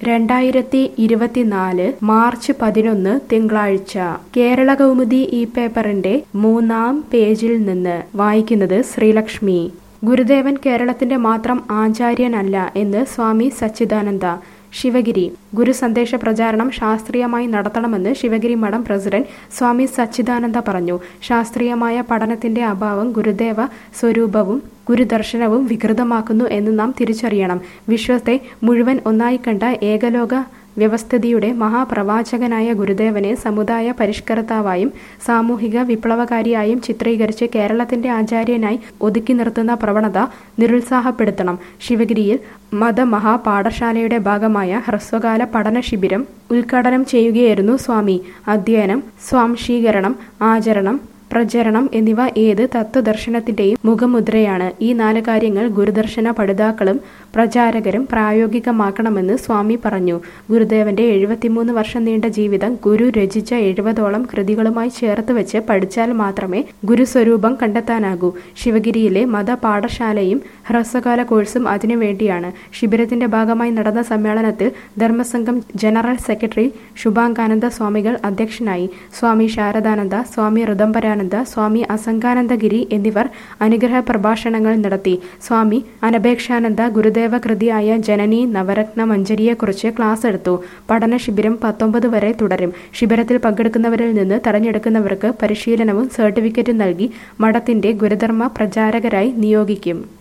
രണ്ടായിരത്തി ഇരുപത്തിനാല് മാർച്ച് പതിനൊന്ന് തിങ്കളാഴ്ച കേരള കൗമുദി ഈ പേപ്പറിന്റെ മൂന്നാം പേജിൽ നിന്ന് വായിക്കുന്നത് ശ്രീലക്ഷ്മി ഗുരുദേവൻ കേരളത്തിന്റെ മാത്രം ആചാര്യനല്ല എന്ന് സ്വാമി സച്ചിദാനന്ദ ശിവഗിരി ഗുരു സന്ദേശ പ്രചാരണം ശാസ്ത്രീയമായി നടത്തണമെന്ന് ശിവഗിരി മഠം പ്രസിഡന്റ് സ്വാമി സച്ചിദാനന്ദ പറഞ്ഞു ശാസ്ത്രീയമായ പഠനത്തിന്റെ അഭാവം ഗുരുദേവ സ്വരൂപവും ഗുരുദർശനവും വികൃതമാക്കുന്നു എന്ന് നാം തിരിച്ചറിയണം വിശ്വത്തെ മുഴുവൻ ഒന്നായി കണ്ട ഏകലോക വ്യവസ്ഥിതിയുടെ മഹാപ്രവാചകനായ ഗുരുദേവനെ സമുദായ പരിഷ്കർത്താവായും സാമൂഹിക വിപ്ലവകാരിയായും ചിത്രീകരിച്ച് കേരളത്തിന്റെ ആചാര്യനായി ഒതുക്കി നിർത്തുന്ന പ്രവണത നിരുത്സാഹപ്പെടുത്തണം ശിവഗിരിയിൽ മതമഹാപാഠശാലയുടെ ഭാഗമായ ഹ്രസ്വകാല പഠന ശിബിരം ഉദ്ഘാടനം ചെയ്യുകയായിരുന്നു സ്വാമി അധ്യയനം സ്വാംശീകരണം ആചരണം പ്രചരണം എന്നിവ ഏത് തത്വദർശനത്തിന്റെയും മുഖമുദ്രയാണ് ഈ നാല് കാര്യങ്ങൾ ഗുരുദർശന പഠിതാക്കളും പ്രചാരകരും പ്രായോഗികമാക്കണമെന്ന് സ്വാമി പറഞ്ഞു ഗുരുദേവന്റെ എഴുപത്തിമൂന്ന് വർഷം നീണ്ട ജീവിതം ഗുരു രചിച്ച എഴുപതോളം കൃതികളുമായി ചേർത്ത് വെച്ച് പഠിച്ചാൽ മാത്രമേ ഗുരുസ്വരൂപം കണ്ടെത്താനാകൂ ശിവഗിരിയിലെ മതപാഠശാലയും ഹ്രസ്വകാല കോഴ്സും അതിനുവേണ്ടിയാണ് ശിബിരത്തിന്റെ ഭാഗമായി നടന്ന സമ്മേളനത്തിൽ ധർമ്മസംഘം ജനറൽ സെക്രട്ടറി ശുഭാംഗാനന്ദ സ്വാമികൾ അധ്യക്ഷനായി സ്വാമി ശാരദാനന്ദ സ്വാമി ഋദംബരാനന്ദ സ്വാമി അസംഗാനന്ദഗിരി എന്നിവർ അനുഗ്രഹ പ്രഭാഷണങ്ങൾ നടത്തി സ്വാമി അനപേക്ഷാനന്ദ ഗുരുദേവ കൃതിയായ ജനനി നവരത്ന മഞ്ജരിയെക്കുറിച്ച് ക്ലാസ് എടുത്തു പഠന ശിബിരം പത്തൊമ്പത് വരെ തുടരും ശിബിരത്തിൽ പങ്കെടുക്കുന്നവരിൽ നിന്ന് തെരഞ്ഞെടുക്കുന്നവർക്ക് പരിശീലനവും സർട്ടിഫിക്കറ്റും നൽകി മഠത്തിന്റെ ഗുരുധർമ്മ പ്രചാരകരായി നിയോഗിക്കും